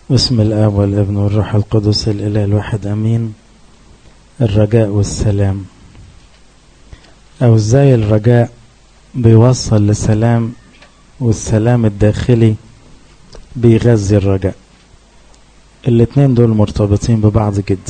بسم الآب والابن والروح القدس الإله الواحد أمين الرجاء والسلام أو إزاي الرجاء بيوصل لسلام والسلام الداخلي بيغذي الرجاء الاتنين دول مرتبطين ببعض جدا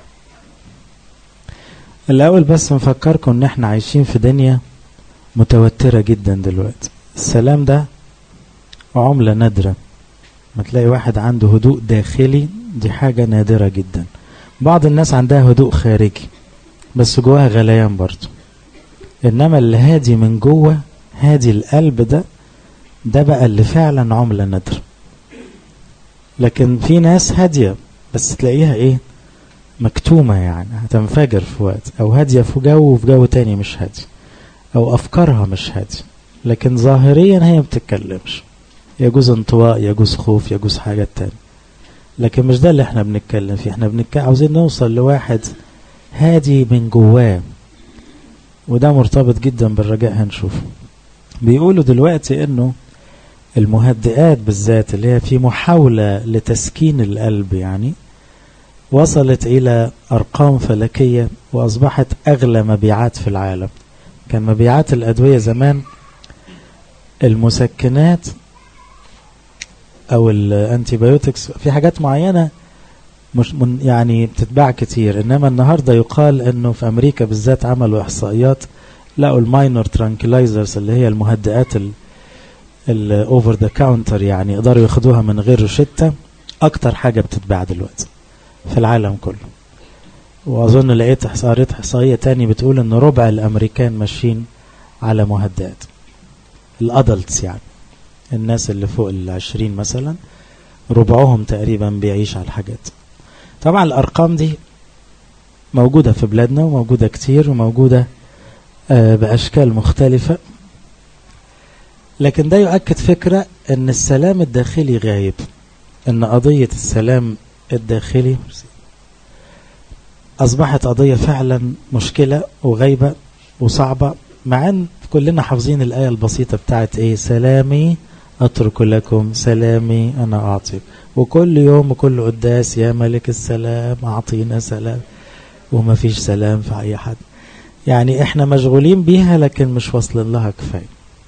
الأول بس نفكركم إن إحنا عايشين في دنيا متوترة جدا دلوقتي السلام ده عملة نادرة ما تلاقي واحد عنده هدوء داخلي دي حاجة نادرة جدا بعض الناس عندها هدوء خارجي بس جواها غليان برضه إنما اللي هادي من جوه هادي القلب ده ده بقى اللي فعلا عملة نادرة لكن في ناس هادية بس تلاقيها ايه مكتومة يعني هتنفجر في وقت او هادية في جو وفي جو تاني مش هادي او افكارها مش هادية لكن ظاهريا هي بتتكلمش يجوز انطواء يجوز خوف يجوز حاجة تانية لكن مش ده اللي احنا بنتكلم فيه احنا بنتكلم عاوزين نوصل لواحد هادي من جواه وده مرتبط جدا بالرجاء هنشوفه بيقولوا دلوقتي انه المهدئات بالذات اللي هي في محاولة لتسكين القلب يعني وصلت إلى أرقام فلكية وأصبحت أغلى مبيعات في العالم كان مبيعات الأدوية زمان المسكنات أو الأنتيبيوتكس في حاجات معينة مش من يعني بتتباع كتير إنما النهاردة يقال إنه في أمريكا بالذات عملوا إحصائيات لقوا الماينور ترانكلايزرز اللي هي المهدئات الاوفر ذا كاونتر يعني يقدروا ياخدوها من غير روشته اكتر حاجه بتتباع دلوقتي في العالم كله واظن لقيت قريت احصائيه تاني بتقول ان ربع الامريكان ماشيين على مهدئات الادلتس يعني الناس اللي فوق العشرين مثلا ربعهم تقريبا بيعيش على الحاجات طبعا الارقام دي موجوده في بلادنا وموجوده كتير وموجوده آه باشكال مختلفه لكن ده يؤكد فكرة ان السلام الداخلي غايب ان قضية السلام الداخلي اصبحت قضية فعلا مشكلة وغايبة وصعبة مع ان كلنا حافظين الآية البسيطة بتاعت ايه سلامي اترك لكم سلامي انا اعطي وكل يوم وكل قداس يا ملك السلام اعطينا سلام وما فيش سلام في اي حد يعني احنا مشغولين بيها لكن مش واصلين لها كفايه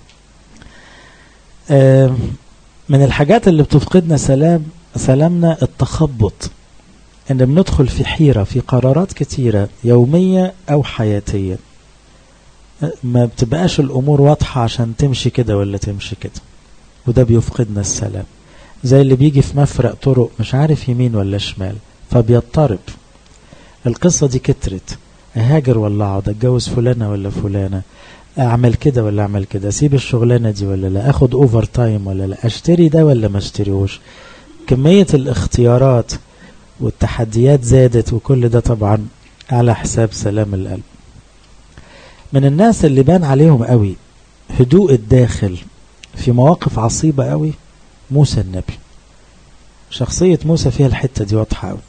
من الحاجات اللي بتفقدنا سلام سلامنا التخبط ان بندخل في حيرة في قرارات كتيرة يومية او حياتية ما بتبقاش الامور واضحة عشان تمشي كده ولا تمشي كده وده بيفقدنا السلام زي اللي بيجي في مفرق طرق مش عارف يمين ولا شمال فبيضطرب القصة دي كترت اهاجر ولا اقعد اتجوز فلانة ولا فلانة اعمل كده ولا اعمل كده اسيب الشغلانه دي ولا لا اخد اوفر تايم ولا لا اشتري ده ولا ما اشتريهوش كميه الاختيارات والتحديات زادت وكل ده طبعا على حساب سلام القلب من الناس اللي بان عليهم قوي هدوء الداخل في مواقف عصيبة قوي موسى النبي شخصية موسى فيها الحتة دي واضحة قوي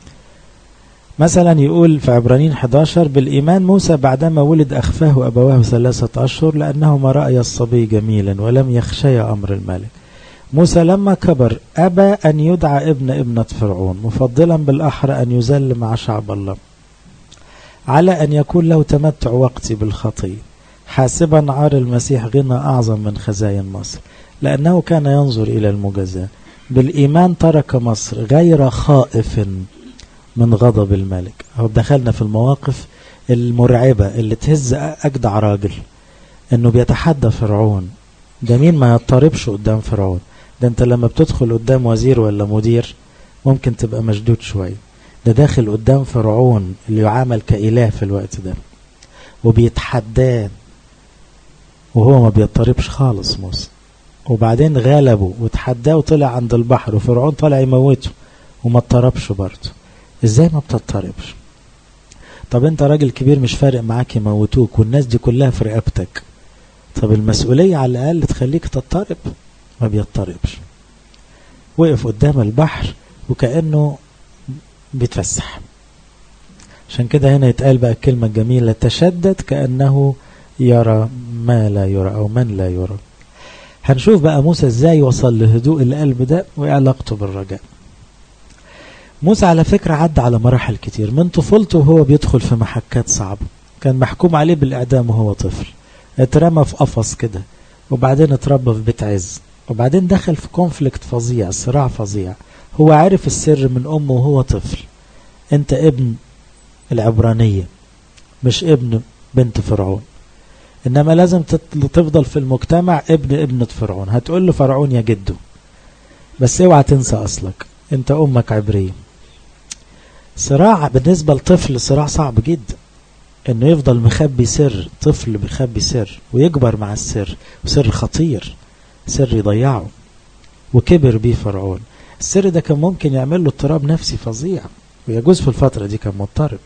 مثلا يقول في عبرانين 11 بالإيمان موسى بعدما ولد أخفاه أبواه ثلاثة أشهر لأنهما رأي الصبي جميلا ولم يخشي أمر الملك موسى لما كبر أبى أن يدعى ابن ابنة فرعون مفضلا بالأحرى أن يزل مع شعب الله على أن يكون له تمتع وقتي بالخطية حاسبا عار المسيح غنى أعظم من خزاين مصر لأنه كان ينظر إلى المجازاة بالإيمان ترك مصر غير خائف من غضب الملك هو دخلنا في المواقف المرعبة اللي تهز أجدع راجل إنه بيتحدى فرعون ده مين ما يضطربش قدام فرعون ده أنت لما بتدخل قدام وزير ولا مدير ممكن تبقى مشدود شوية ده داخل قدام فرعون اللي يعامل كإله في الوقت ده وبيتحداه وهو ما بيضطربش خالص موسى وبعدين غلبه وتحداه وطلع عند البحر وفرعون طلع يموته وما اضطربش برضه ازاي ما بتضطربش طب انت راجل كبير مش فارق معاك يموتوك والناس دي كلها في رقبتك طب المسؤولية على الأقل تخليك تضطرب ما بيضطربش وقف قدام البحر وكأنه بيتفسح عشان كده هنا يتقال بقى الكلمة الجميلة تشدد كأنه يرى ما لا يرى أو من لا يرى هنشوف بقى موسى ازاي وصل لهدوء القلب ده وعلاقته بالرجاء موسى على فكرة عدى على مراحل كتير من طفولته وهو بيدخل في محكات صعبة كان محكوم عليه بالإعدام وهو طفل اترمى في قفص كده وبعدين اتربى في بيت عز وبعدين دخل في كونفليكت فظيع صراع فظيع هو عارف السر من أمه وهو طفل انت ابن العبرانية مش ابن بنت فرعون انما لازم تفضل في المجتمع ابن ابنة فرعون هتقول له فرعون يا جده بس اوعى تنسى اصلك انت امك عبرية صراع بالنسبة لطفل صراع صعب جدا انه يفضل مخبي سر طفل بيخبي سر ويكبر مع السر وسر خطير سر يضيعه وكبر بيه فرعون السر ده كان ممكن يعمل له اضطراب نفسي فظيع ويجوز في الفترة دي كان مضطرب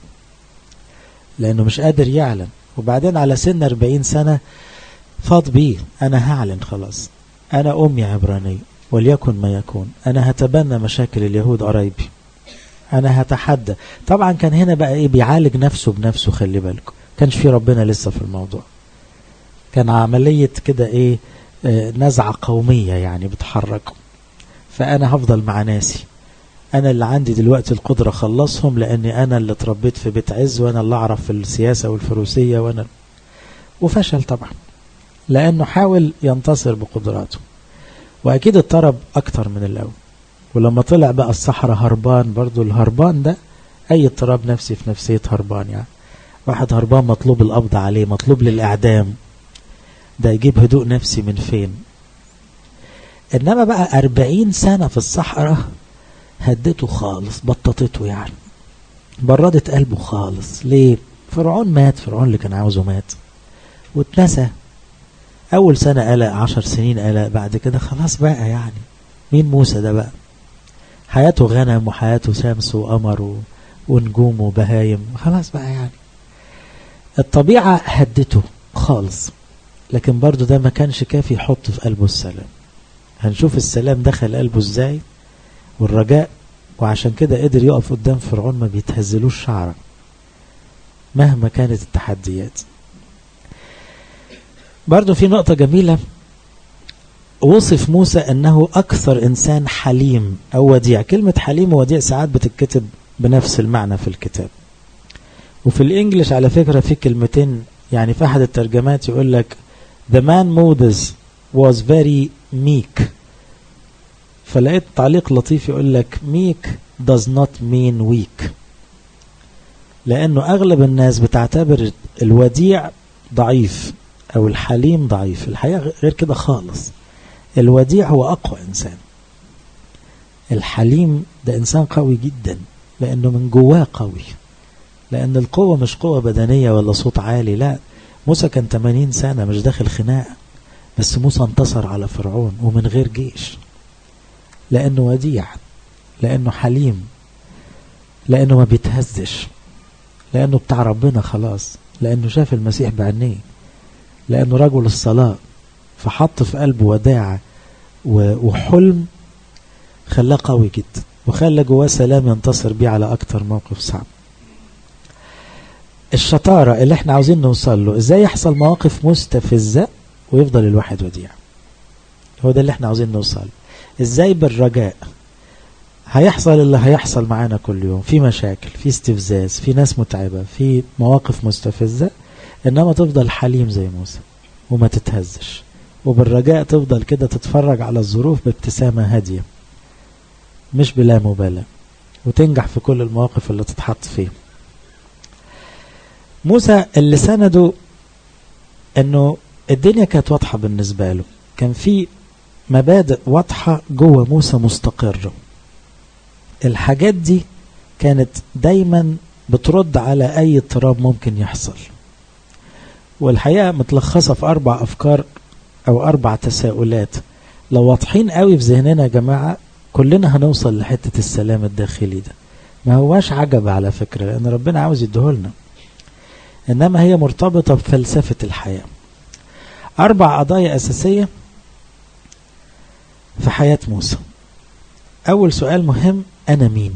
لأنه مش قادر يعلن وبعدين على سن 40 سنة فاض بيه أنا هعلن خلاص أنا أمي عبرانية وليكن ما يكون أنا هتبنى مشاكل اليهود قرايبي أنا هتحدى طبعا كان هنا بقى إيه بيعالج نفسه بنفسه خلي بالكم كانش في ربنا لسه في الموضوع كان عملية كده إيه آه نزعة قومية يعني بتحركه فأنا هفضل مع ناسي أنا اللي عندي دلوقتي القدرة خلصهم لأني أنا اللي اتربيت في بيت عز وأنا اللي أعرف في السياسة والفروسية وأنا وفشل طبعا لأنه حاول ينتصر بقدراته وأكيد اضطرب أكتر من الأول ولما طلع بقى الصحراء هربان برضو الهربان ده أي اضطراب نفسي في نفسية هربان يعني واحد هربان مطلوب القبض عليه مطلوب للإعدام ده يجيب هدوء نفسي من فين إنما بقى أربعين سنة في الصحراء هدته خالص بططته يعني بردت قلبه خالص ليه فرعون مات فرعون اللي كان عاوزه مات واتنسى أول سنة قلق عشر سنين قلق بعد كده خلاص بقى يعني مين موسى ده بقى حياته غنم وحياته شمس وقمر و... ونجوم وبهايم خلاص بقى يعني الطبيعة هدته خالص لكن برضو ده ما كانش كافي يحط في قلبه السلام هنشوف السلام دخل قلبه ازاي والرجاء وعشان كده قدر يقف قدام فرعون ما بيتهزلوش شعره مهما كانت التحديات برضو في نقطة جميلة وصف موسى أنه أكثر إنسان حليم أو وديع كلمة حليم ووديع ساعات بتتكتب بنفس المعنى في الكتاب وفي الإنجليش على فكرة في كلمتين يعني في أحد الترجمات يقول لك The man Moses was very meek فلقيت تعليق لطيف يقول لك meek does not mean weak لأنه أغلب الناس بتعتبر الوديع ضعيف أو الحليم ضعيف الحقيقة غير كده خالص الوديع هو أقوى إنسان الحليم ده إنسان قوي جدا لأنه من جواه قوي لأن القوة مش قوة بدنية ولا صوت عالي لا موسى كان 80 سنة مش داخل خناقة بس موسى انتصر على فرعون ومن غير جيش لأنه وديع لأنه حليم لأنه ما بيتهزش لأنه بتاع ربنا خلاص لأنه شاف المسيح بعينيه لأنه رجل الصلاة فحط في قلبه وداعة وحلم خلاه قوي جدا وخلى جواه سلام ينتصر بيه على أكتر موقف صعب الشطارة اللي احنا عاوزين نوصل له ازاي يحصل مواقف مستفزة ويفضل الواحد وديع هو ده اللي احنا عاوزين نوصل ازاي بالرجاء هيحصل اللي هيحصل معانا كل يوم في مشاكل في استفزاز في ناس متعبة في مواقف مستفزة انما تفضل حليم زي موسى وما تتهزش وبالرجاء تفضل كده تتفرج على الظروف بابتسامة هادية مش بلا مبالاة وتنجح في كل المواقف اللي تتحط فيه موسى اللي سنده انه الدنيا كانت واضحة بالنسبة له كان في مبادئ واضحة جوه موسى مستقرة الحاجات دي كانت دايما بترد على اي اضطراب ممكن يحصل والحقيقة متلخصة في اربع افكار او اربع تساؤلات لو واضحين قوي في ذهننا يا جماعة كلنا هنوصل لحتة السلام الداخلي ده ما هواش عجب على فكرة لان ربنا عاوز يديهولنا انما هي مرتبطة بفلسفة الحياة اربع قضايا اساسية في حياة موسى اول سؤال مهم انا مين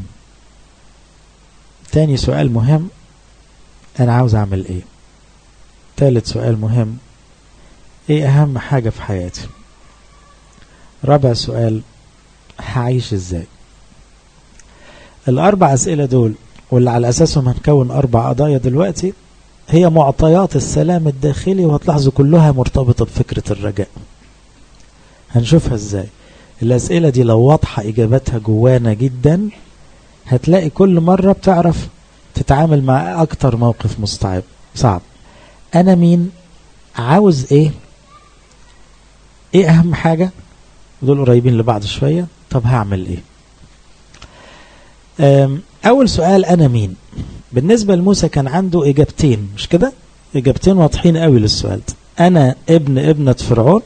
تاني سؤال مهم انا عاوز اعمل ايه تالت سؤال مهم ايه اهم حاجة في حياتي رابع سؤال هعيش ازاي الأربع أسئلة دول واللي على أساسهم هنكون أربع قضايا دلوقتي هي معطيات السلام الداخلي وهتلاحظوا كلها مرتبطة بفكرة الرجاء هنشوفها ازاي الأسئلة دي لو واضحة إجابتها جوانا جدا هتلاقي كل مرة بتعرف تتعامل مع أكتر موقف مستعب صعب أنا مين عاوز إيه إيه أهم حاجة دول قريبين لبعض شوية طب هعمل إيه أول سؤال أنا مين بالنسبة لموسى كان عنده إجابتين مش كده إجابتين واضحين قوي للسؤال ده أنا ابن ابنة فرعون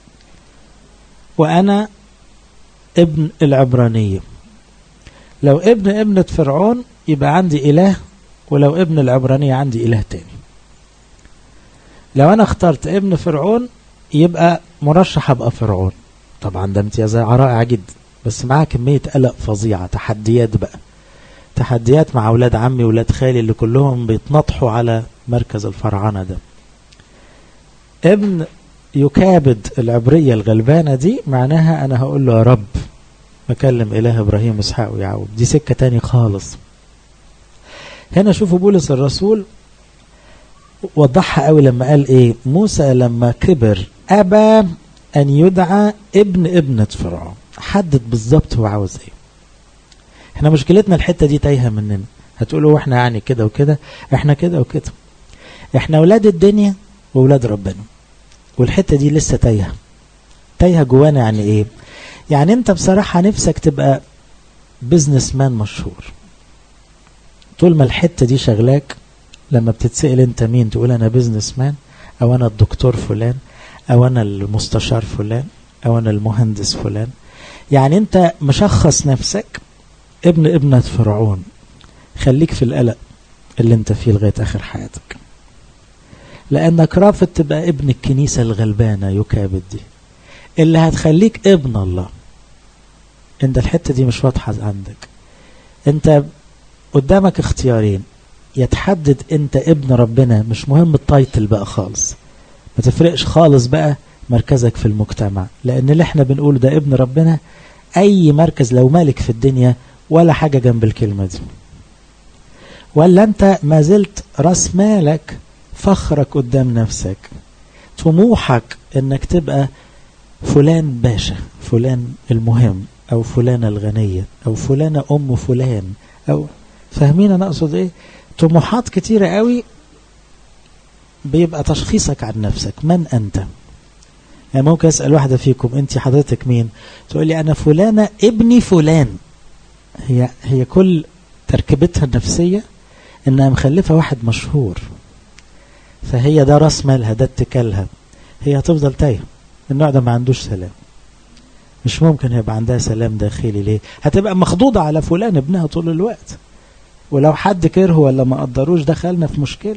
وأنا ابن العبرانية لو ابن ابنة فرعون يبقى عندي إله ولو ابن العبرانية عندي إله تاني لو أنا اخترت ابن فرعون يبقى مرشح أبقى فرعون طبعا ده امتياز رائع جدا بس معاه كمية قلق فظيعة تحديات بقى تحديات مع أولاد عمي وولاد خالي اللي كلهم بيتنطحوا على مركز الفرعنة ده ابن يكابد العبرية الغلبانة دي معناها أنا هقول له يا رب بكلم إله إبراهيم وإسحاق ويعقوب دي سكة تاني خالص هنا شوفوا بولس الرسول وضحها قوي لما قال إيه موسى لما كبر أبى أن يدعى ابن ابنة فرعون حدد بالظبط هو عاوز إيه احنا مشكلتنا الحتة دي تايهة مننا هتقولوا احنا يعني كده وكده احنا كده وكده احنا اولاد الدنيا واولاد ربنا والحتة دي لسه تايهة تايهة جوانا يعني ايه يعني انت بصراحة نفسك تبقى بزنس مان مشهور طول ما الحتة دي شغلاك لما بتتسأل انت مين تقول انا بزنس مان او انا الدكتور فلان او انا المستشار فلان او انا المهندس فلان يعني انت مشخص نفسك ابن ابنة فرعون خليك في القلق اللي انت فيه لغاية اخر حياتك لانك رافض تبقى ابن الكنيسة الغلبانة يكابد دي اللي هتخليك ابن الله انت الحتة دي مش واضحة عندك انت قدامك اختيارين يتحدد انت ابن ربنا مش مهم التايتل بقى خالص ما تفرقش خالص بقى مركزك في المجتمع لان اللي احنا بنقوله ده ابن ربنا اي مركز لو مالك في الدنيا ولا حاجة جنب الكلمة دي ولا انت ما زلت راس مالك فخرك قدام نفسك طموحك انك تبقى فلان باشا فلان المهم او فلانة الغنية او فلانة ام فلان او فاهمين انا اقصد ايه طموحات كتيرة قوي بيبقى تشخيصك عن نفسك من انت يعني ممكن اسأل واحدة فيكم انت حضرتك مين تقول لي انا فلانة ابني فلان هي هي كل تركيبتها النفسية انها مخلفة واحد مشهور فهي ده راس مالها ده اتكالها هي هتفضل تايهه النوع ده ما عندوش سلام مش ممكن يبقى عندها سلام داخلي ليه هتبقى مخضوضة على فلان ابنها طول الوقت ولو حد كره ولا ما قدروش دخلنا في مشكلة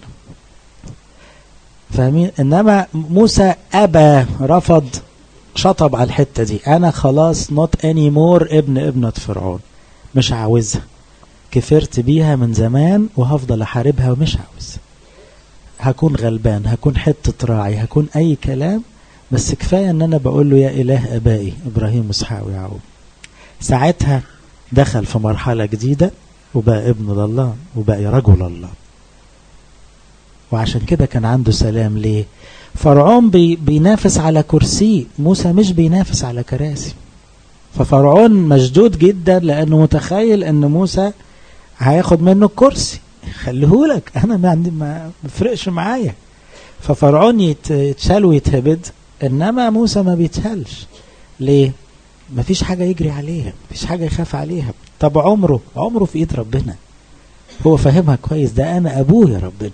فاهمين انما موسى ابى رفض شطب على الحتة دي انا خلاص نوت اني مور ابن ابنة فرعون مش عاوزها كفرت بيها من زمان وهفضل احاربها ومش عاوز هكون غلبان هكون حتة راعي هكون اي كلام بس كفاية ان انا بقول له يا اله ابائي ابراهيم واسحاق ويعقوب ساعتها دخل في مرحلة جديدة وبقى ابن الله وبقى رجل الله وعشان كده كان عنده سلام ليه فرعون بي بينافس على كرسي موسى مش بينافس على كراسي ففرعون مشدود جدا لانه متخيل ان موسى هياخد منه الكرسي خليهولك انا ما عندي ما بفرقش معايا ففرعون يتشال ويتهبد انما موسى ما بيتهلش ليه مفيش حاجة يجري عليها مفيش حاجة يخاف عليها طب عمره عمره في ايد ربنا هو فاهمها كويس ده انا ابوه يا ربنا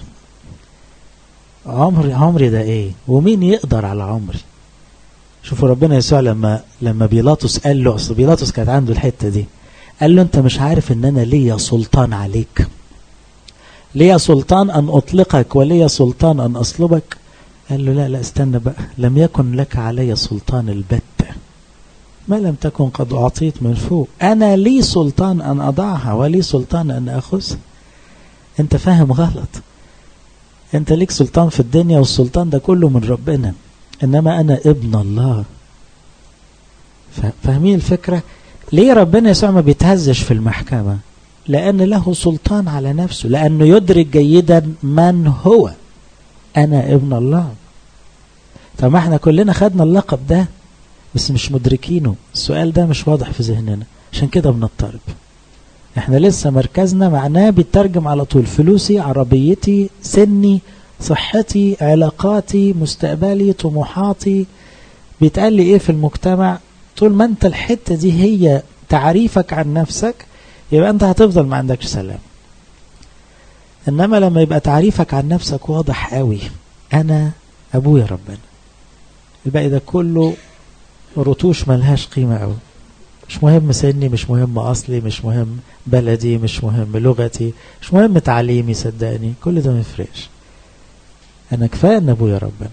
عمري عمري ده ايه ومين يقدر على عمري شوفوا ربنا يسوع لما لما بيلاطس قال له اصل بيلاطس كانت عنده الحته دي قال له انت مش عارف ان انا ليا سلطان عليك ليا سلطان ان اطلقك وليا سلطان ان اصلبك قال له لا لا استنى بقى لم يكن لك علي سلطان البتة ما لم تكن قد أعطيت من فوق أنا لي سلطان أن أضعها ولي سلطان أن أخذها أنت فاهم غلط أنت ليك سلطان في الدنيا والسلطان ده كله من ربنا إنما أنا ابن الله فاهمين الفكرة ليه ربنا يسوع ما بيتهزش في المحكمة لأن له سلطان على نفسه لأنه يدرك جيدا من هو أنا ابن الله طب ما احنا كلنا خدنا اللقب ده بس مش مدركينه السؤال ده مش واضح في ذهننا عشان كده بنضطرب احنا لسه مركزنا معناه بيترجم على طول فلوسي عربيتي سني صحتي علاقاتي مستقبلي طموحاتي بيتقال لي ايه في المجتمع طول ما انت الحتة دي هي تعريفك عن نفسك يبقى انت هتفضل ما عندكش سلام انما لما يبقى تعريفك عن نفسك واضح قوي انا ابويا ربنا الباقي ده كله رتوش ملهاش قيمة قوي مش مهم سني مش مهم أصلي مش مهم بلدي مش مهم لغتي مش مهم تعليمي صدقني كل ده ما يفرقش أنا كفاية أن أبويا ربنا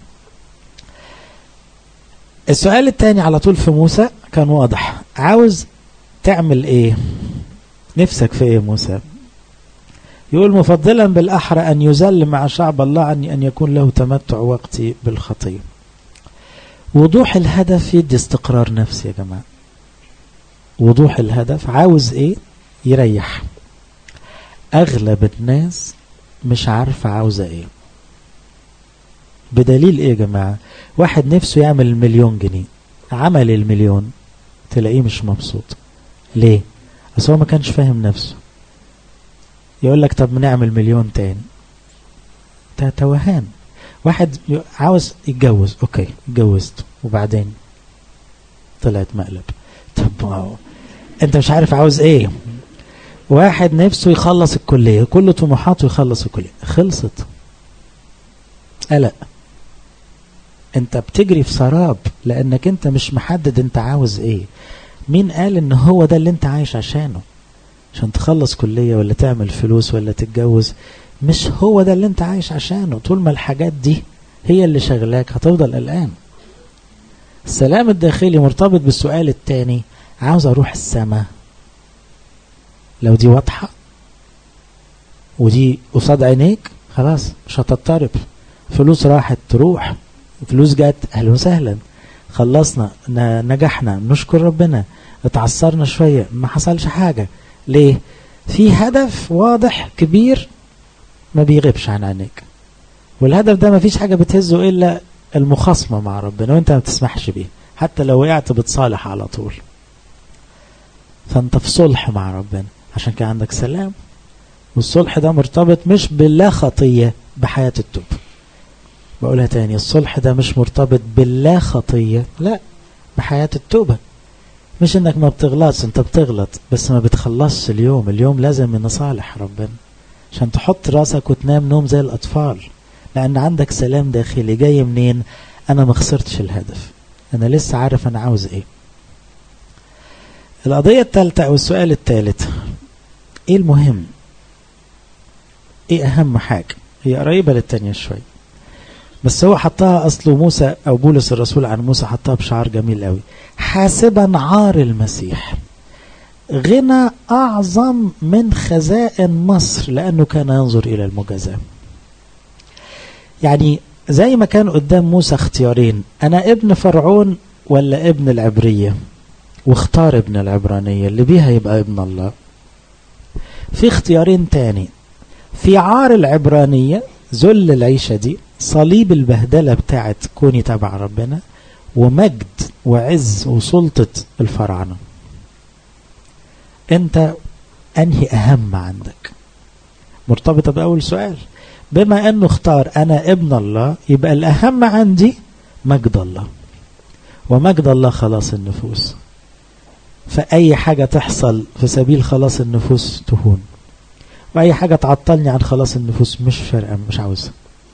السؤال الثاني على طول في موسى كان واضح عاوز تعمل ايه نفسك في ايه موسى يقول مفضلا بالأحرى أن يزل مع شعب الله عن أن يكون له تمتع وقتي بالخطية وضوح الهدف يدي استقرار نفسي يا جماعة وضوح الهدف عاوز ايه يريح اغلب الناس مش عارفة عاوزة ايه بدليل ايه يا جماعة واحد نفسه يعمل المليون جنيه عمل المليون تلاقيه مش مبسوط ليه بس هو ما كانش فاهم نفسه يقول لك طب نعمل مليون تاني توهان واحد عاوز يتجوز اوكي اتجوزت وبعدين طلعت مقلب طب ما انت مش عارف عاوز ايه واحد نفسه يخلص الكلية كل طموحاته يخلص الكلية خلصت قلق انت بتجري في سراب لانك انت مش محدد انت عاوز ايه مين قال ان هو ده اللي انت عايش عشانه عشان تخلص كلية ولا تعمل فلوس ولا تتجوز مش هو ده اللي انت عايش عشانه طول ما الحاجات دي هي اللي شغلاك هتفضل قلقان السلام الداخلي مرتبط بالسؤال الثاني عاوز اروح السماء لو دي واضحة ودي قصاد عينيك خلاص مش هتضطرب فلوس راحت تروح فلوس جت اهلا وسهلا خلصنا نجحنا نشكر ربنا اتعثرنا شوية ما حصلش حاجة ليه في هدف واضح كبير ما بيغيبش عن عينيك والهدف ده ما فيش حاجة بتهزه إلا المخاصمة مع ربنا وانت ما بتسمحش بيه حتى لو وقعت بتصالح على طول فانت في صلح مع ربنا عشان كده عندك سلام والصلح ده مرتبط مش باللا خطية بحياة التوب بقولها تاني الصلح ده مش مرتبط باللا خطية لا بحياة التوبة مش انك ما بتغلطش انت بتغلط بس ما بتخلصش اليوم اليوم لازم نصالح ربنا عشان تحط راسك وتنام نوم زي الأطفال لأن عندك سلام داخلي جاي منين أنا ما خسرتش الهدف أنا لسه عارف أنا عاوز إيه القضية الثالثة أو السؤال الثالث إيه المهم إيه أهم حاجة هي قريبة للتانية شوي بس هو حطها أصله موسى أو بولس الرسول عن موسى حطها بشعار جميل قوي حاسبا عار المسيح غنى أعظم من خزائن مصر لأنه كان ينظر إلى المجازاة يعني زي ما كان قدام موسى اختيارين أنا ابن فرعون ولا ابن العبرية واختار ابن العبرانية اللي بيها يبقى ابن الله في اختيارين تاني في عار العبرانية ذل العيشة دي صليب البهدلة بتاعت كوني تبع ربنا ومجد وعز وسلطة الفراعنة انت انهي اهم عندك مرتبطة باول سؤال بما انه اختار انا ابن الله يبقى الاهم عندي مجد الله ومجد الله خلاص النفوس فأي حاجة تحصل في سبيل خلاص النفوس تهون وأي حاجة تعطلني عن خلاص النفوس مش فارقة مش عاوزها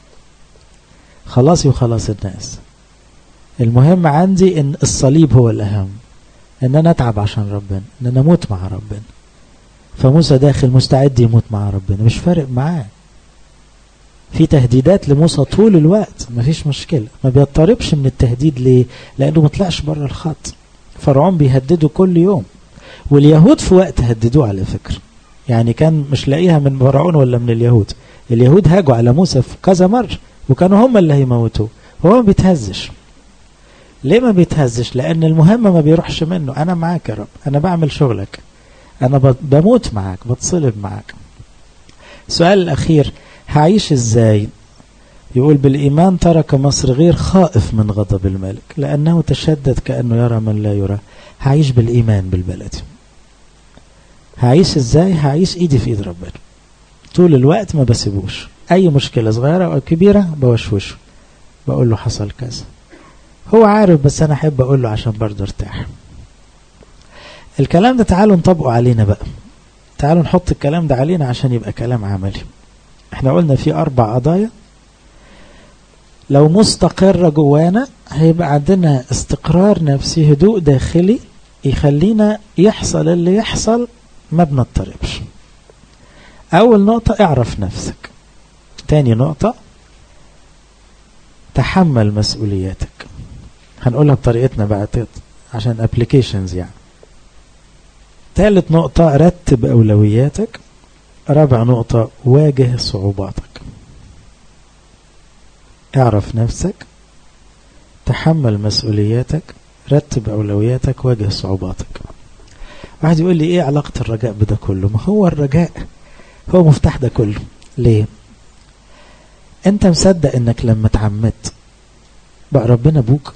خلاصي وخلاص الناس المهم عندي ان الصليب هو الأهم ان انا اتعب عشان ربنا ان انا اموت مع ربنا فموسى داخل مستعد يموت مع ربنا مش فارق معاه في تهديدات لموسى طول الوقت مفيش مشكلة ما بيضطربش من التهديد ليه لانه ما طلعش بره الخط فرعون بيهدده كل يوم واليهود في وقت هددوه على فكرة يعني كان مش لاقيها من فرعون ولا من اليهود اليهود هاجوا على موسى في كذا مرة وكانوا هم اللي هيموتوه هو ما بيتهزش ليه ما بيتهزش لان المهم ما بيروحش منه انا معاك يا رب انا بعمل شغلك أنا بموت معاك بتصلب معاك السؤال الأخير هعيش إزاي يقول بالإيمان ترك مصر غير خائف من غضب الملك لأنه تشدد كأنه يرى من لا يرى هعيش بالإيمان بالبلد هعيش إزاي هعيش إيدي في إيد ربنا طول الوقت ما بسيبوش أي مشكلة صغيرة أو كبيرة بوشوشه بقول له حصل كذا هو عارف بس أنا أحب أقول له عشان برضه ارتاح الكلام ده تعالوا نطبقه علينا بقى تعالوا نحط الكلام ده علينا عشان يبقى كلام عملي احنا قلنا في أربع قضايا لو مستقرة جوانا هيبقى عندنا استقرار نفسي هدوء داخلي يخلينا يحصل اللي يحصل ما بنضطربش أول نقطة اعرف نفسك تاني نقطة تحمل مسؤولياتك هنقولها بطريقتنا بقى عشان ابلكيشنز يعني ثالث نقطة رتب أولوياتك رابع نقطة واجه صعوباتك اعرف نفسك تحمل مسؤولياتك رتب أولوياتك واجه صعوباتك واحد يقول لي ايه علاقة الرجاء بده كله ما هو الرجاء هو مفتاح ده كله ليه انت مصدق انك لما اتعمدت بقى ربنا ابوك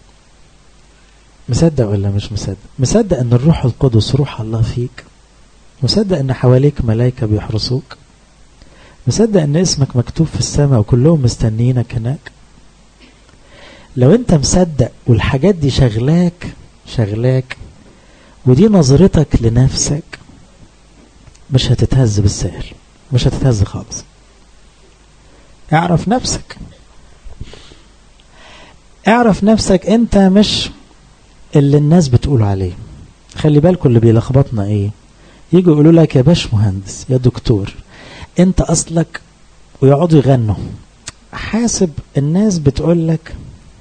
مصدق ولا مش مصدق مصدق ان الروح القدس روح الله فيك مصدق ان حواليك ملائكة بيحرسوك مصدق ان اسمك مكتوب في السماء وكلهم مستنيينك هناك لو انت مصدق والحاجات دي شغلاك شغلاك ودي نظرتك لنفسك مش هتتهز بالسهل مش هتتهز خالص اعرف نفسك اعرف نفسك انت مش اللي الناس بتقول عليه خلي بالكم اللي بيلخبطنا ايه يجوا يقولوا لك يا باش مهندس يا دكتور انت اصلك ويقعدوا يغنوا حاسب الناس بتقول لك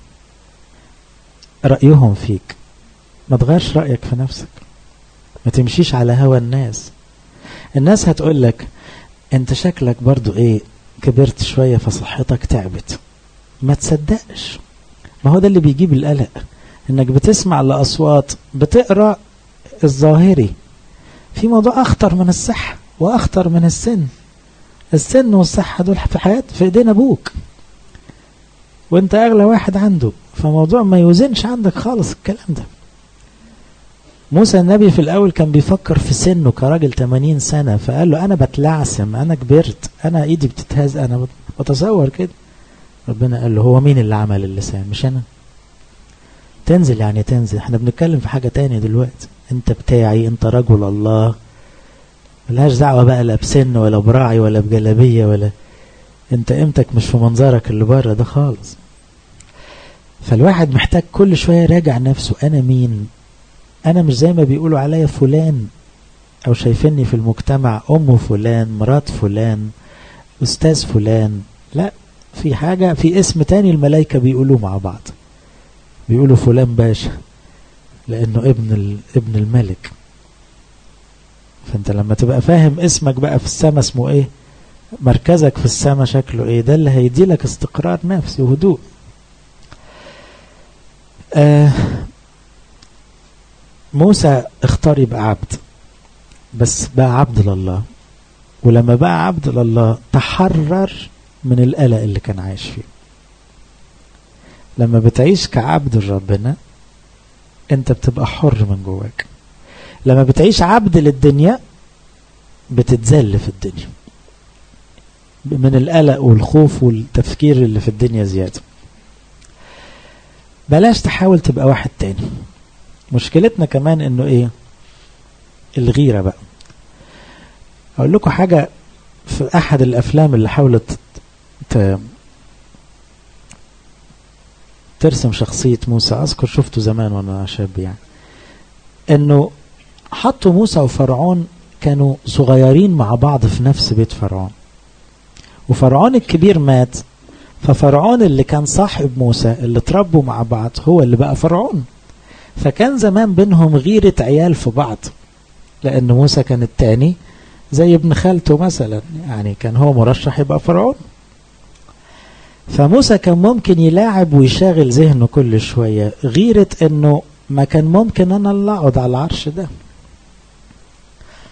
رأيهم فيك ما تغيرش رأيك في نفسك ما تمشيش على هوى الناس الناس هتقول لك انت شكلك برضو ايه كبرت شوية فصحتك تعبت ما تصدقش ما هو ده اللي بيجيب القلق انك بتسمع لأصوات بتقرأ الظاهري في موضوع اخطر من الصحة واخطر من السن السن والصحة دول في حياة في ايدين ابوك وانت اغلى واحد عنده فموضوع ما يوزنش عندك خالص الكلام ده موسى النبي في الاول كان بيفكر في سنه كراجل 80 سنة فقال له انا بتلعثم انا كبرت انا ايدي بتتهز انا بتصور كده ربنا قال له هو مين اللي عمل اللسان مش انا تنزل يعني تنزل احنا بنتكلم في حاجة تانية دلوقتي انت بتاعي انت رجل الله ملهاش دعوة بقى لا بسن ولا براعي ولا بجلبية ولا انت قيمتك مش في منظرك اللي بره ده خالص فالواحد محتاج كل شوية يراجع نفسه انا مين انا مش زي ما بيقولوا عليا فلان او شايفيني في المجتمع ام فلان مرات فلان استاذ فلان لا في حاجة في اسم تاني الملايكة بيقولوه مع بعض بيقولوا فلان باشا لانه ابن ابن الملك فانت لما تبقى فاهم اسمك بقى في السماء اسمه ايه مركزك في السماء شكله ايه ده اللي هيدي لك استقرار نفسي وهدوء آه موسى اختار يبقى عبد بس بقى عبد لله ولما بقى عبد لله تحرر من القلق اللي كان عايش فيه لما بتعيش كعبد لربنا انت بتبقى حر من جواك لما بتعيش عبد للدنيا بتتذل في الدنيا من القلق والخوف والتفكير اللي في الدنيا زيادة بلاش تحاول تبقى واحد تاني مشكلتنا كمان انه ايه الغيرة بقى اقول لكم حاجة في احد الافلام اللي حاولت ت... ترسم شخصية موسى اذكر شفته زمان وانا شاب يعني انه حطوا موسى وفرعون كانوا صغيرين مع بعض في نفس بيت فرعون وفرعون الكبير مات ففرعون اللي كان صاحب موسى اللي تربوا مع بعض هو اللي بقى فرعون فكان زمان بينهم غيرة عيال في بعض لأن موسى كان التاني زي ابن خالته مثلا يعني كان هو مرشح يبقى فرعون فموسى كان ممكن يلاعب ويشاغل ذهنه كل شوية غيرة انه ما كان ممكن انا اللي اقعد على العرش ده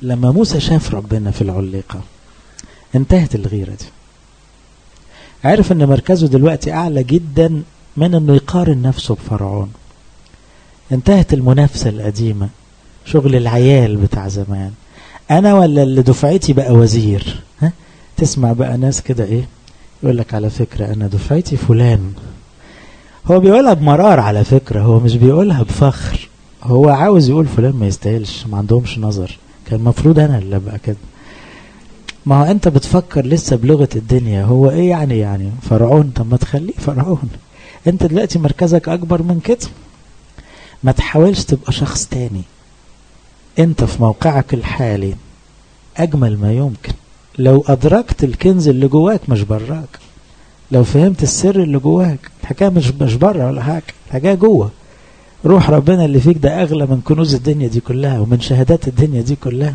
لما موسى شاف ربنا في العليقة انتهت الغيرة دي عارف ان مركزه دلوقتي اعلى جدا من انه يقارن نفسه بفرعون انتهت المنافسة القديمة شغل العيال بتاع زمان انا ولا اللي دفعتي بقى وزير ها تسمع بقى ناس كده ايه يقول لك على فكرة انا دفعتي فلان هو بيقولها بمرار على فكرة هو مش بيقولها بفخر هو عاوز يقول فلان ما يستاهلش ما عندهمش نظر كان المفروض انا اللي ابقى كده ما هو انت بتفكر لسه بلغة الدنيا هو ايه يعني يعني فرعون طب ما تخليه فرعون انت دلوقتي مركزك اكبر من كده ما تحاولش تبقى شخص تاني انت في موقعك الحالي اجمل ما يمكن لو ادركت الكنز اللي جواك مش براك لو فهمت السر اللي جواك الحكايه مش مش بره ولا حاجه الحكايه جوه روح ربنا اللي فيك ده اغلى من كنوز الدنيا دي كلها ومن شهادات الدنيا دي كلها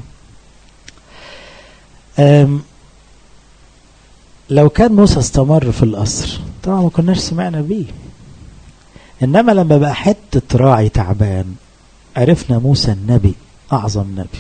لو كان موسى استمر في القصر طبعا ما كناش سمعنا بيه انما لما بقى حته راعي تعبان عرفنا موسى النبي اعظم نبي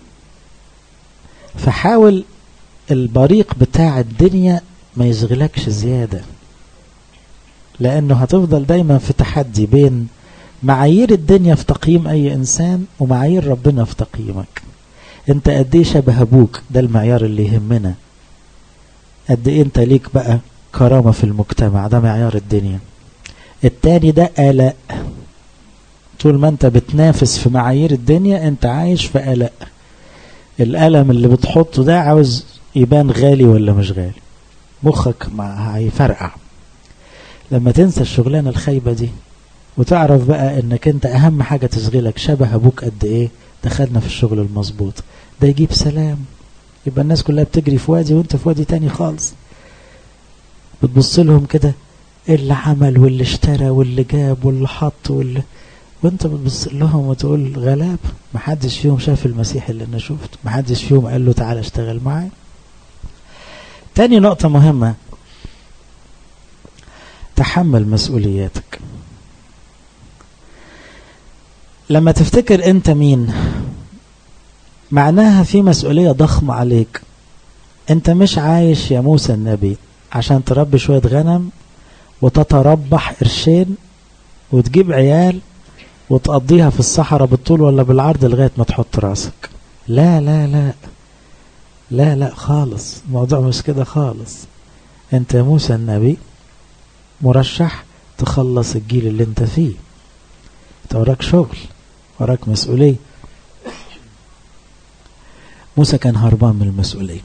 فحاول البريق بتاع الدنيا ما يشغلكش زيادة لأنه هتفضل دايما في تحدي بين معايير الدنيا في تقييم أي إنسان ومعايير ربنا في تقييمك أنت قد إيه شبه أبوك ده المعيار اللي يهمنا قد إيه أنت ليك بقى كرامة في المجتمع ده معيار الدنيا التاني ده قلق طول ما أنت بتنافس في معايير الدنيا أنت عايش في قلق القلم اللي بتحطه ده عاوز يبان غالي ولا مش غالي مخك ما هيفرقع لما تنسى الشغلانه الخايبه دي وتعرف بقى انك انت اهم حاجه تشغلك شبه ابوك قد ايه دخلنا في الشغل المظبوط ده يجيب سلام يبقى الناس كلها بتجري في وادي وانت في وادي تاني خالص بتبص لهم كده اللي عمل واللي اشترى واللي جاب واللي حط واللي وانت بتبص لهم وتقول غلاب محدش فيهم شاف المسيح اللي انا شفته محدش فيهم قال له تعالى اشتغل معايا تاني نقطة مهمة تحمل مسؤولياتك لما تفتكر انت مين معناها في مسؤولية ضخمة عليك انت مش عايش يا موسى النبي عشان تربي شوية غنم وتتربح قرشين وتجيب عيال وتقضيها في الصحراء بالطول ولا بالعرض لغاية ما تحط راسك لا لا لا لا لا خالص الموضوع مش كده خالص انت يا موسى النبي مرشح تخلص الجيل اللي انت فيه انت وراك شغل وراك مسؤولية موسى كان هربان من المسؤولية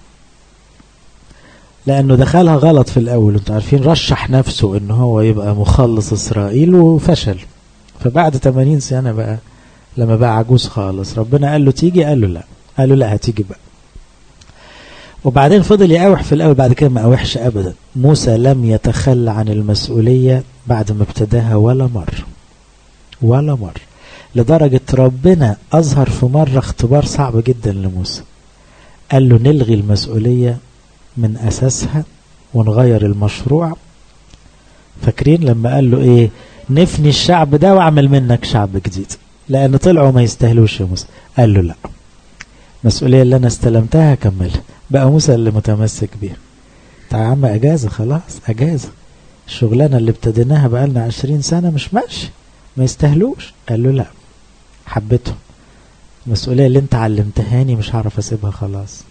لأنه دخلها غلط في الأول انتوا عارفين رشح نفسه إن هو يبقى مخلص إسرائيل وفشل فبعد 80 سنة بقى لما بقى عجوز خالص ربنا قال له تيجي قال له لا قال له لا هتيجي بقى وبعدين فضل يقاوح في الأول بعد كده ما قاوحش أبدا موسى لم يتخلى عن المسؤولية بعد ما ابتداها ولا مرة ولا مرة لدرجة ربنا أظهر في مرة اختبار صعب جدا لموسى قال له نلغي المسؤولية من أساسها ونغير المشروع فاكرين لما قال له إيه نفني الشعب ده واعمل منك شعب جديد لأن طلعوا ما يستاهلوش يا موسى قال له لا المسؤولية اللي أنا استلمتها كملها بقى موسى اللي متمسك بيها تعال يا عم أجازة خلاص أجازة الشغلانة اللي ابتديناها بقالنا عشرين سنة مش ماشي ما يستاهلوش قال له لا حبيتهم المسؤولية اللي انت علمتهاني مش هعرف اسيبها خلاص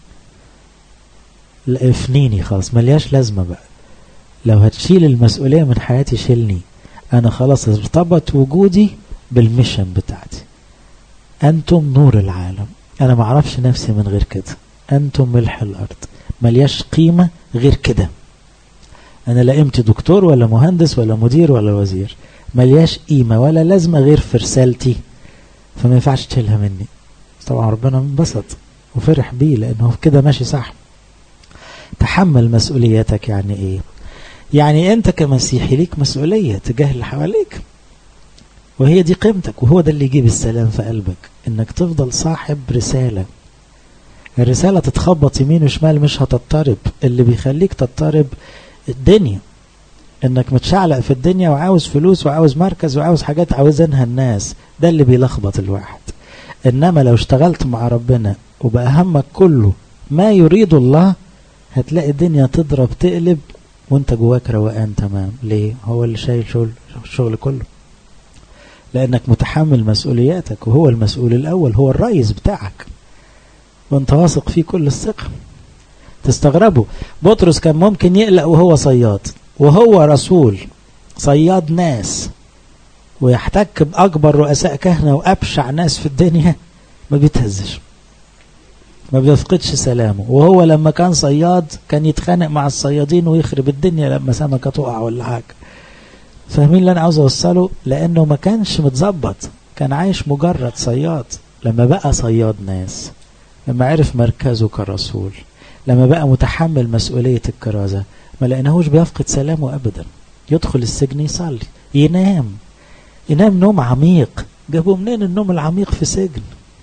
لا افنيني خلاص ملياش لازمة بقى لو هتشيل المسؤولية من حياتي شيلني انا خلاص ارتبط وجودي بالميشن بتاعتي انتم نور العالم انا معرفش نفسي من غير كده انتم ملح الارض ملياش قيمة غير كده انا لا قيمتي دكتور ولا مهندس ولا مدير ولا وزير ملياش قيمة ولا لازمة غير في رسالتي فما ينفعش تشيلها مني طبعا ربنا انبسط وفرح بيه لانه كده ماشي صح تحمل مسؤوليتك يعني ايه يعني انت كمسيحي ليك مسؤولية تجاه اللي حواليك وهي دي قيمتك وهو ده اللي يجيب السلام في قلبك انك تفضل صاحب رسالة الرسالة تتخبط يمين وشمال مش هتضطرب اللي بيخليك تضطرب الدنيا انك متشعلق في الدنيا وعاوز فلوس وعاوز مركز وعاوز حاجات عاوزينها الناس ده اللي بيلخبط الواحد انما لو اشتغلت مع ربنا وبقى همك كله ما يريد الله هتلاقي الدنيا تضرب تقلب وانت جواك روقان تمام ليه هو اللي شايل شغل الشغل كله لانك متحمل مسؤولياتك وهو المسؤول الاول هو الرئيس بتاعك وانت واثق فيه كل الثقه تستغربوا بطرس كان ممكن يقلق وهو صياد وهو رسول صياد ناس ويحتك بأكبر رؤساء كهنة وأبشع ناس في الدنيا ما بيتهزش ما بيفقدش سلامه وهو لما كان صياد كان يتخانق مع الصيادين ويخرب الدنيا لما سمكة تقع ولا حاجة فاهمين اللي أنا عاوز أوصله لأنه ما كانش متظبط كان عايش مجرد صياد لما بقى صياد ناس لما عرف مركزه كرسول لما بقى متحمل مسؤولية الكرازة ما لقيناهوش بيفقد سلامه أبدا يدخل السجن يصلي ينام ينام نوم عميق جابوا منين النوم العميق في سجن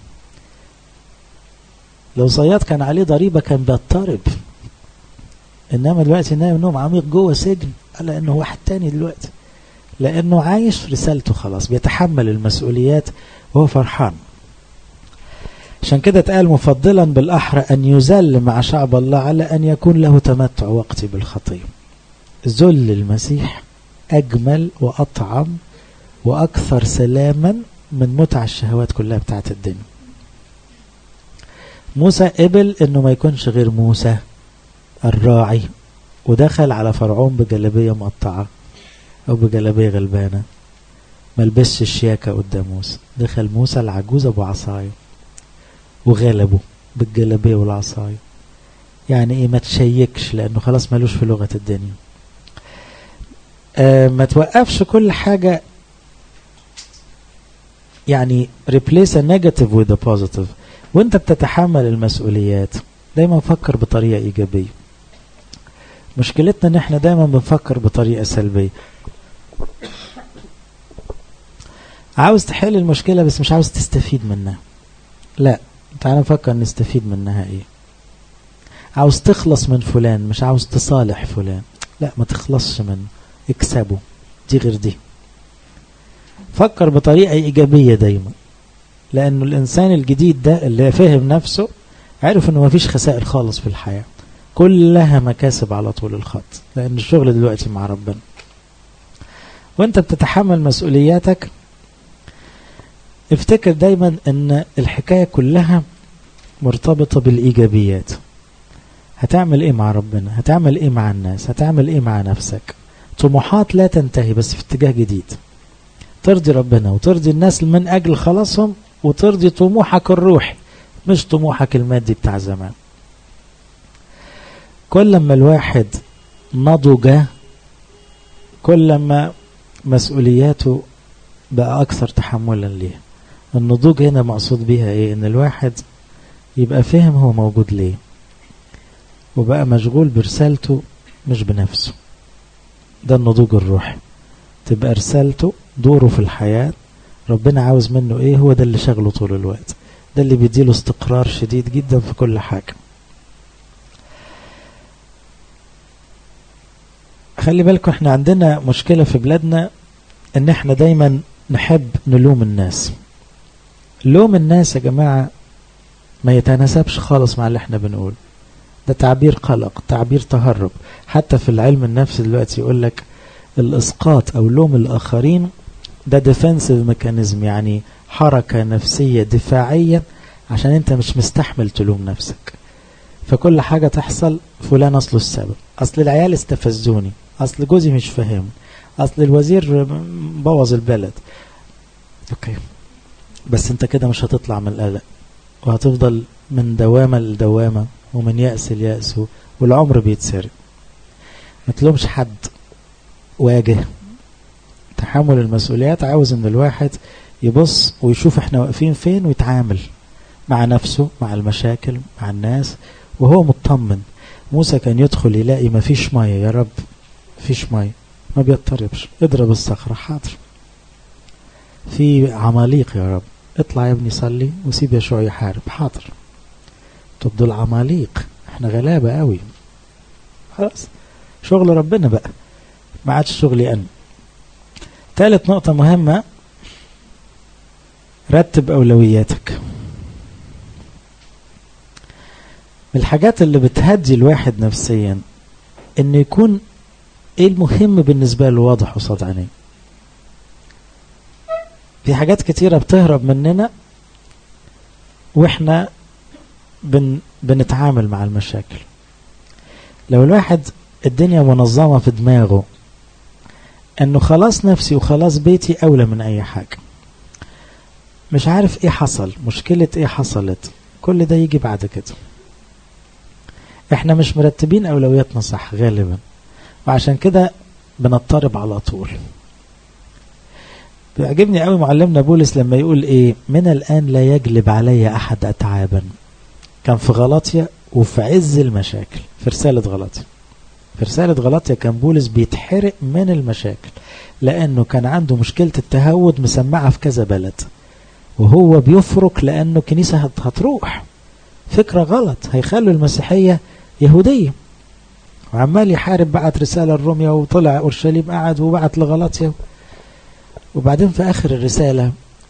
لو صياد كان عليه ضريبة كان بيضطرب إنما دلوقتي نايم نوم عميق جوه سجن على إنه واحد تاني دلوقتي لأنه عايش رسالته خلاص بيتحمل المسؤوليات وهو فرحان عشان كده اتقال مفضلا بالأحرى أن يذل مع شعب الله على أن يكون له تمتع وقتي بالخطية ذل المسيح أجمل وأطعم وأكثر سلاما من متع الشهوات كلها بتاعت الدنيا موسى قبل انه ما يكونش غير موسى الراعي ودخل على فرعون بجلابيه مقطعه او بجلابيه غلبانه ما لبسش الشياكه قدام موسى دخل موسى العجوز ابو عصايه وغلبه بالجلابيه والعصايه يعني ايه ما تشيكش لانه خلاص ملوش في لغه الدنيا آه ما توقفش كل حاجه يعني replace a negative with a positive وانت بتتحمل المسؤوليات دايما فكر بطريقة ايجابية مشكلتنا ان احنا دايما بنفكر بطريقة سلبية عاوز تحل المشكلة بس مش عاوز تستفيد منها لا تعال نفكر نستفيد منها ايه عاوز تخلص من فلان مش عاوز تصالح فلان لا ما تخلصش منه اكسبه دي غير دي فكر بطريقة إيجابية دايما لأنه الإنسان الجديد ده اللي فهم نفسه عرف أنه مفيش خسائر خالص في الحياة كلها مكاسب على طول الخط لأن الشغل دلوقتي مع ربنا وانت بتتحمل مسؤولياتك افتكر دايما ان الحكاية كلها مرتبطة بالإيجابيات هتعمل ايه مع ربنا هتعمل ايه مع الناس هتعمل ايه مع نفسك طموحات لا تنتهي بس في اتجاه جديد ترضي ربنا وترضي الناس من أجل خلاصهم وترضي طموحك الروحي مش طموحك المادي بتاع زمان كل ما الواحد نضج كل ما مسؤولياته بقى أكثر تحملا ليها النضوج هنا مقصود بيها إيه إن الواحد يبقى فهم هو موجود ليه وبقى مشغول برسالته مش بنفسه ده النضوج الروحي تبقى رسالته دوره في الحياة ربنا عاوز منه ايه هو ده اللي شغله طول الوقت ده اللي بيديله استقرار شديد جدا في كل حاجة خلي بالكم احنا عندنا مشكلة في بلادنا ان احنا دايما نحب نلوم الناس لوم الناس يا جماعة ما يتناسبش خالص مع اللي احنا بنقول ده تعبير قلق تعبير تهرب حتى في العلم النفسي دلوقتي يقول لك الاسقاط او لوم الاخرين ده ديفنسيف ميكانيزم يعني حركة نفسية دفاعية عشان انت مش مستحمل تلوم نفسك فكل حاجة تحصل فلان اصله السبب اصل العيال استفزوني اصل جوزي مش فاهم اصل الوزير بوظ البلد اوكي بس انت كده مش هتطلع من القلق وهتفضل من دوامة لدوامة ومن يأس ليأس والعمر بيتسرق ما تلومش حد واجه تحمل المسؤوليات عاوز ان الواحد يبص ويشوف احنا واقفين فين ويتعامل مع نفسه مع المشاكل مع الناس وهو مطمن موسى كان يدخل يلاقي ما فيش مية يا رب فيش مية ما بيضطربش اضرب الصخرة حاضر في عماليق يا رب اطلع يا ابني صلي وسيب يشوع يحارب حاضر طب دول عماليق احنا غلابة قوي خلاص شغل ربنا بقى ما عادش شغلي انا ثالث نقطة مهمة رتب أولوياتك من الحاجات اللي بتهدي الواحد نفسيا انه يكون ايه المهم بالنسبة له واضح قصاد عينيه في حاجات كتيرة بتهرب مننا واحنا بن بنتعامل مع المشاكل لو الواحد الدنيا منظمة في دماغه انه خلاص نفسي وخلاص بيتي اولى من اي حاجة مش عارف ايه حصل مشكلة ايه حصلت كل ده يجي بعد كده احنا مش مرتبين اولوياتنا صح غالبا وعشان كده بنضطرب على طول بيعجبني قوي معلمنا بولس لما يقول ايه من الان لا يجلب علي احد اتعابا كان في غلطية وفي عز المشاكل في رسالة غلطية في رسالة غلطية كان بولس بيتحرق من المشاكل لأنه كان عنده مشكلة التهود مسمعة في كذا بلد وهو بيفرق لأنه كنيسة هتروح فكرة غلط هيخلوا المسيحية يهودية وعمال يحارب بعت رسالة الروميا وطلع أورشليم قعد وبعت لغلطية وبعدين في آخر الرسالة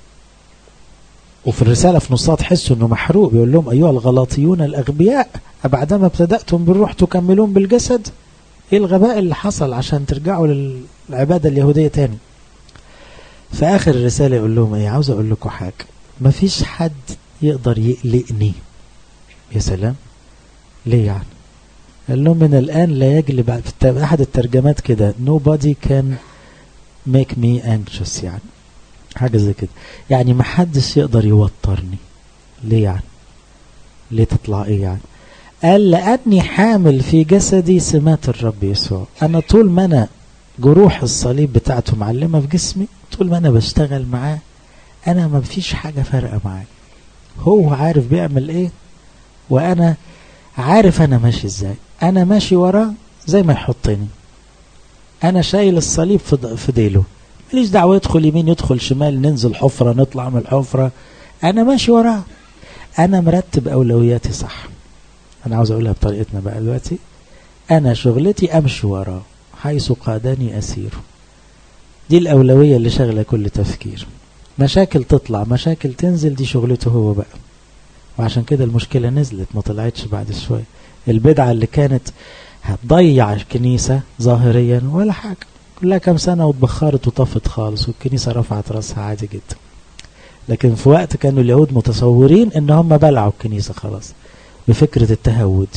وفي الرسالة في نصها تحسوا انه محروق بيقول لهم ايها الغلاطيون الاغبياء بعدما ابتدأتم بالروح تكملون بالجسد ايه الغباء اللي حصل عشان ترجعوا للعبادة اليهودية تاني في اخر الرسالة يقول لهم ايه عاوز اقول لكم حاجة مفيش حد يقدر يقلقني يا سلام ليه يعني قال لهم من الان لا يجلب في احد الترجمات كده nobody can make me anxious يعني حاجة زي كده يعني ما حدش يقدر يوترني ليه يعني ليه تطلع ايه يعني قال لأني حامل في جسدي سمات الرب يسوع أنا طول ما أنا جروح الصليب بتاعته معلمة في جسمي طول ما أنا بشتغل معاه أنا ما فيش حاجة فارقة معاه هو عارف بيعمل إيه وأنا عارف أنا ماشي إزاي أنا ماشي وراه زي ما يحطني أنا شايل الصليب في ديله ماليش دعوة يدخل يمين يدخل شمال ننزل حفرة نطلع من الحفرة أنا ماشي وراه أنا مرتب أولوياتي صح أنا عاوز أقولها بطريقتنا بقى دلوقتي أنا شغلتي أمشي وراه حيث قادني أسير دي الأولوية اللي شغلة كل تفكير مشاكل تطلع مشاكل تنزل دي شغلته هو بقى وعشان كده المشكلة نزلت ما طلعتش بعد شوية البدعة اللي كانت هتضيع الكنيسة ظاهريا ولا حاجة كلها كام سنة واتبخرت وطفت خالص والكنيسة رفعت راسها عادي جدا لكن في وقت كانوا اليهود متصورين ان هم بلعوا الكنيسة خلاص بفكرة التهود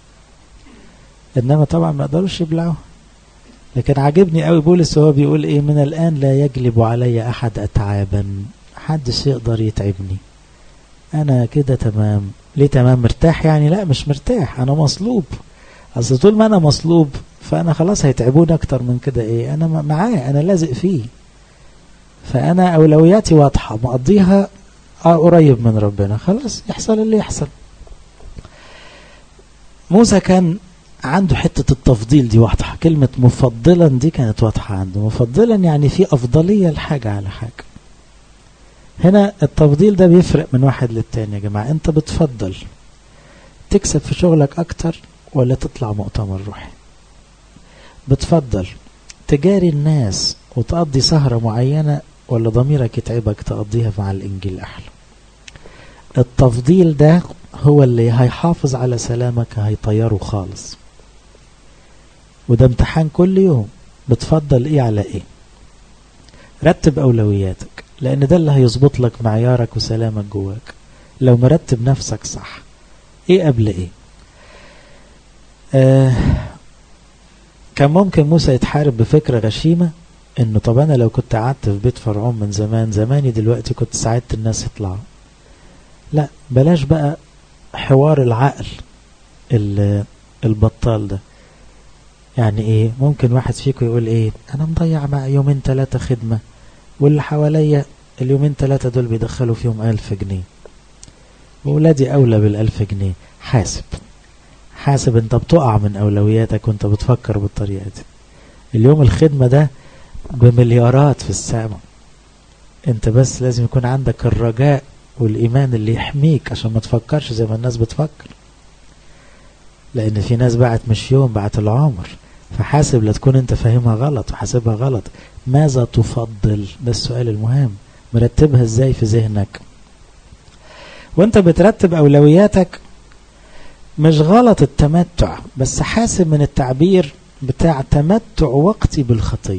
انما طبعا ما قدروش يبلعوها لكن عاجبني قوي بولس وهو بيقول ايه من الان لا يجلب علي احد اتعابا محدش يقدر يتعبني انا كده تمام ليه تمام مرتاح يعني لا مش مرتاح انا مصلوب اصل طول ما انا مصلوب فانا خلاص هيتعبوني اكتر من كده ايه انا معاه انا لازق فيه فانا اولوياتي واضحه مقضيها قريب من ربنا خلاص يحصل اللي يحصل موسى كان عنده حتة التفضيل دي واضحة كلمة مفضلا دي كانت واضحة عنده مفضلا يعني في أفضلية لحاجة على حاجة هنا التفضيل ده بيفرق من واحد للتاني يا جماعة انت بتفضل تكسب في شغلك اكتر ولا تطلع مؤتمر روحي بتفضل تجاري الناس وتقضي سهرة معينة ولا ضميرك يتعبك تقضيها مع الإنجيل أحلى التفضيل ده هو اللي هيحافظ على سلامك هيطيره خالص وده امتحان كل يوم بتفضل ايه على ايه رتب اولوياتك لان ده اللي هيظبط لك معيارك وسلامك جواك لو مرتب نفسك صح ايه قبل ايه آه كان ممكن موسى يتحارب بفكرة غشيمة انه طب انا لو كنت قعدت في بيت فرعون من زمان زماني دلوقتي كنت ساعدت الناس يطلعوا لا بلاش بقى حوار العقل البطال ده يعني ايه ممكن واحد فيكم يقول ايه انا مضيع مع يومين ثلاثة خدمة واللي حواليا اليومين ثلاثة دول بيدخلوا فيهم ألف جنيه وولادي أولى بالألف جنيه حاسب حاسب انت بتقع من أولوياتك وانت بتفكر بالطريقة دي اليوم الخدمة ده بمليارات في السماء انت بس لازم يكون عندك الرجاء والإيمان اللي يحميك عشان ما تفكرش زي ما الناس بتفكر لأن في ناس بعت مش يوم بعت العمر فحاسب لا تكون انت فاهمها غلط وحاسبها غلط ماذا تفضل ده السؤال المهم مرتبها ازاي في ذهنك وانت بترتب أولوياتك مش غلط التمتع بس حاسب من التعبير بتاع تمتع وقتي بالخطية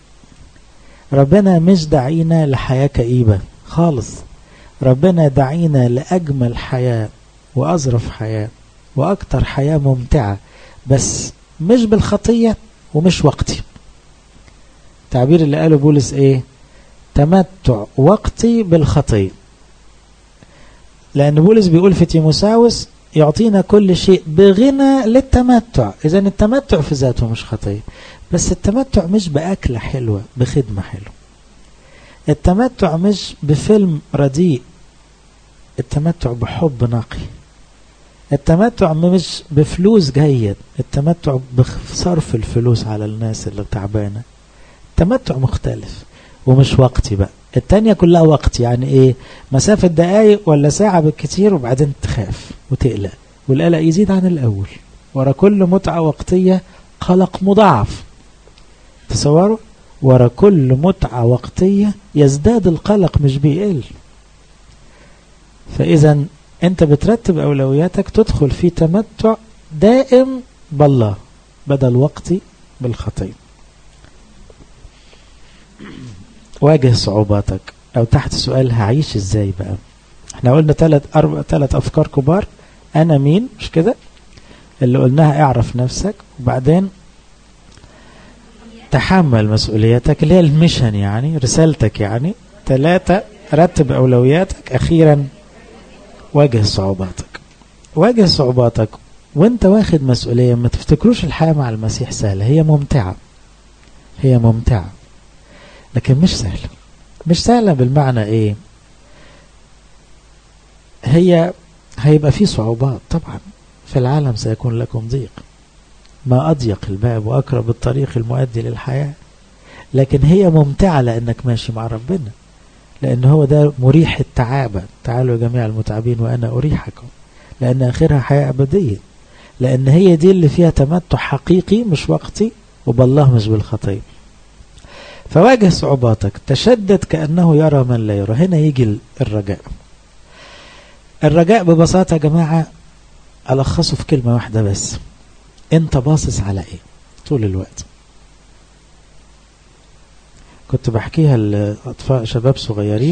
ربنا مش دعينا لحياة كئيبة خالص ربنا دعينا لأجمل حياة وأظرف حياة وأكتر حياة ممتعة بس مش بالخطية ومش وقتي التعبير اللي قاله بولس ايه تمتع وقتي بالخطية لأن بولس بيقول في تيموساوس يعطينا كل شيء بغنى للتمتع إذا التمتع في ذاته مش خطية بس التمتع مش بأكلة حلوة بخدمة حلوة التمتع مش بفيلم رديء التمتع بحب نقي التمتع مش بفلوس جيد التمتع بصرف الفلوس على الناس اللي تعبانة التمتع مختلف ومش وقتي بقى التانية كلها وقت يعني ايه مسافة دقايق ولا ساعة بالكتير وبعدين تخاف وتقلق والقلق يزيد عن الأول ورا كل متعة وقتية قلق مضاعف تصوروا ورا كل متعة وقتية يزداد القلق مش بيقل فإذا أنت بترتب أولوياتك تدخل في تمتع دائم بالله بدل وقتي بالخطية واجه صعوباتك أو تحت سؤال هعيش إزاي بقى احنا قلنا ثلاث أربع ثلاث أفكار كبار أنا مين مش كده اللي قلناها اعرف نفسك وبعدين تحمل مسؤولياتك اللي هي المشن يعني رسالتك يعني ثلاثة رتب أولوياتك أخيرا واجه صعوباتك واجه صعوباتك وانت واخد مسؤولية ما تفتكروش الحياة مع المسيح سهلة هي ممتعة هي ممتعة لكن مش سهلة مش سهلة بالمعنى ايه هي هيبقى في صعوبات طبعا في العالم سيكون لكم ضيق ما أضيق الباب وأقرب الطريق المؤدي للحياة لكن هي ممتعة لأنك ماشي مع ربنا لأن هو ده مريح التعابة تعالوا يا جميع المتعبين وأنا أريحكم لأن آخرها حياة أبدية لأن هي دي اللي فيها تمتع حقيقي مش وقتي وبالله مش بالخطية فواجه صعوباتك تشدد كأنه يرى من لا يرى هنا يجي الرجاء الرجاء ببساطة يا جماعة ألخصه في كلمة واحدة بس أنت باصص على إيه طول الوقت كنت بحكيها لأطفال شباب صغيرين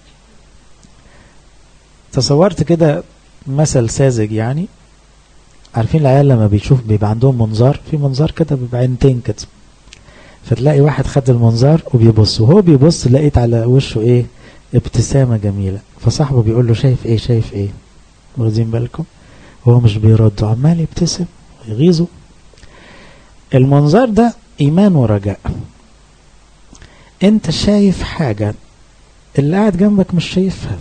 تصورت كده مثل ساذج يعني عارفين العيال لما بيشوف بيبقى عندهم منظار في منظار كده بيبقى عينتين كده فتلاقي واحد خد المنظار وبيبص وهو بيبص لقيت على وشه ايه ابتسامة جميلة فصاحبه بيقول له شايف ايه شايف ايه واخدين بالكم هو مش بيرد عمال يبتسم ويغيظه المنظار ده ايمان ورجاء انت شايف حاجة اللي قاعد جنبك مش شايفها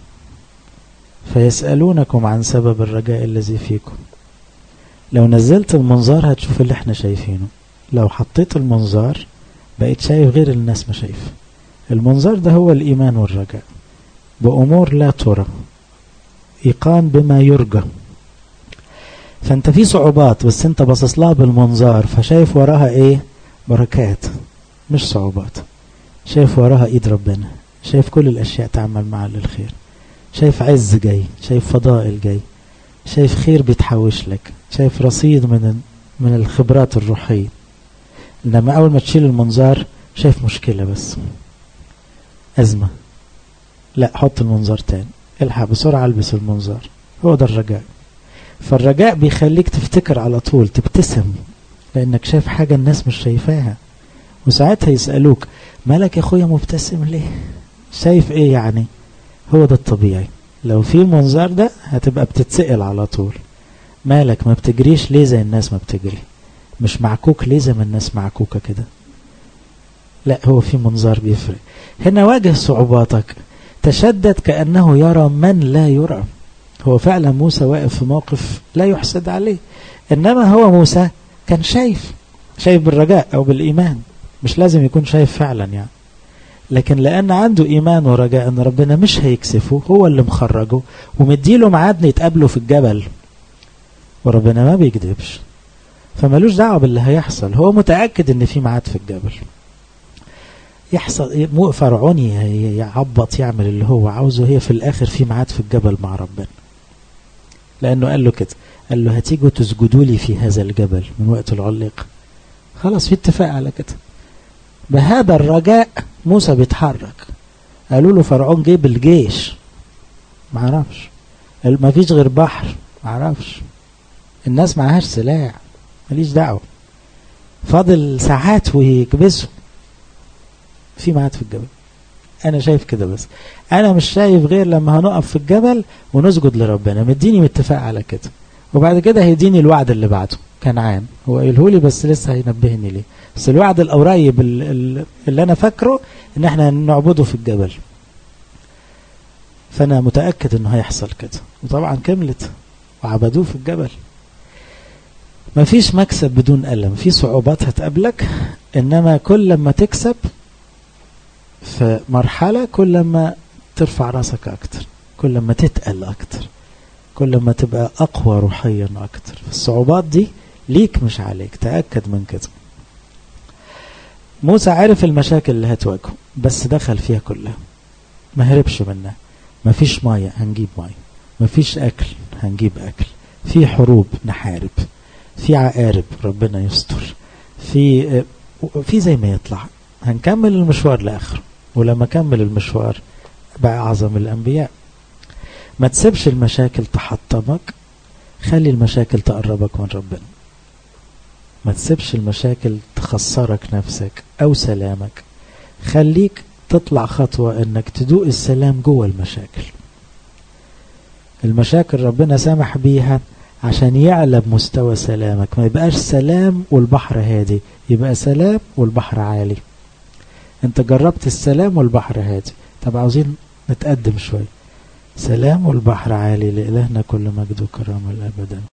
فيسألونكم عن سبب الرجاء الذي فيكم لو نزلت المنظار هتشوف اللي احنا شايفينه لو حطيت المنظار بقيت شايف غير الناس ما شايف المنظار ده هو الإيمان والرجاء بأمور لا ترى إيقان بما يرجى فانت في صعوبات بس انت باصص لها بالمنظار فشايف وراها ايه بركات مش صعوبات شايف وراها ايد ربنا شايف كل الاشياء تعمل معا للخير شايف عز جاي شايف فضائل جاي شايف خير بيتحوش لك شايف رصيد من من الخبرات الروحية انما اول ما تشيل المنظار شايف مشكلة بس ازمة لا حط المنظار تاني الحق بسرعة البس المنظار هو ده الرجاء فالرجاء بيخليك تفتكر على طول تبتسم لانك شايف حاجة الناس مش شايفاها وساعتها يسألوك مالك يا اخويا مبتسم ليه شايف ايه يعني هو ده الطبيعي لو في المنظار ده هتبقى بتتسأل على طول مالك ما بتجريش ليه زي الناس ما بتجري مش معكوك ليه زي ما الناس معكوكة كده لا هو في منظار بيفرق هنا واجه صعوباتك تشدد كأنه يرى من لا يرى هو فعلا موسى واقف في موقف لا يحسد عليه إنما هو موسى كان شايف شايف بالرجاء أو بالإيمان مش لازم يكون شايف فعلا يعني لكن لأن عنده إيمان ورجاء أن ربنا مش هيكسفه هو اللي مخرجه ومديله ميعاد يتقابلوا في الجبل وربنا ما بيكذبش فمالوش دعوة باللي هيحصل هو متأكد ان في ميعاد في الجبل يحصل مو فرعوني يعبط يعمل اللي هو عاوزه هي في الاخر في ميعاد في الجبل مع ربنا لأنه قال له كده قال له هتيجوا تسجدوا لي في هذا الجبل من وقت العليقة خلاص في اتفاق على كده بهذا الرجاء موسى بيتحرك قالوا له فرعون جه بالجيش ما عرفش ما فيش غير بحر ما عرفش الناس معهاش سلاح ماليش دعوه فاضل ساعات ويكبسوا في ميعاد في الجبل انا شايف كده بس انا مش شايف غير لما هنقف في الجبل ونسجد لربنا مديني متفق على كده وبعد كده هيديني الوعد اللي بعده كنعان هو قايله لي بس لسه هينبهني ليه بس الوعد القريب اللي انا فاكره ان احنا نعبده في الجبل فانا متاكد انه هيحصل كده وطبعا كملت وعبدوه في الجبل مفيش مكسب بدون ألم في صعوبات هتقابلك إنما كل لما تكسب في مرحلة كل لما ترفع راسك أكتر كل لما تتقل أكتر كل لما تبقى أقوى روحيا أكتر الصعوبات دي ليك مش عليك تأكد من كده موسى عرف المشاكل اللي هتواجهه بس دخل فيها كلها ما هربش منها مفيش مية هنجيب مية مفيش أكل هنجيب أكل في حروب نحارب في عقارب ربنا يستر في في زي ما يطلع هنكمل المشوار لاخره ولما كمل المشوار بقى اعظم الانبياء ما تسيبش المشاكل تحطمك خلي المشاكل تقربك من ربنا ما تسيبش المشاكل تخسرك نفسك او سلامك خليك تطلع خطوة انك تدوق السلام جوه المشاكل المشاكل ربنا سامح بيها عشان يعلى بمستوى سلامك ما يبقاش سلام والبحر هادي يبقى سلام والبحر عالي انت جربت السلام والبحر هادي طب عاوزين نتقدم شوية سلام والبحر عالي لإلهنا كل مجد وكرامة الأبدا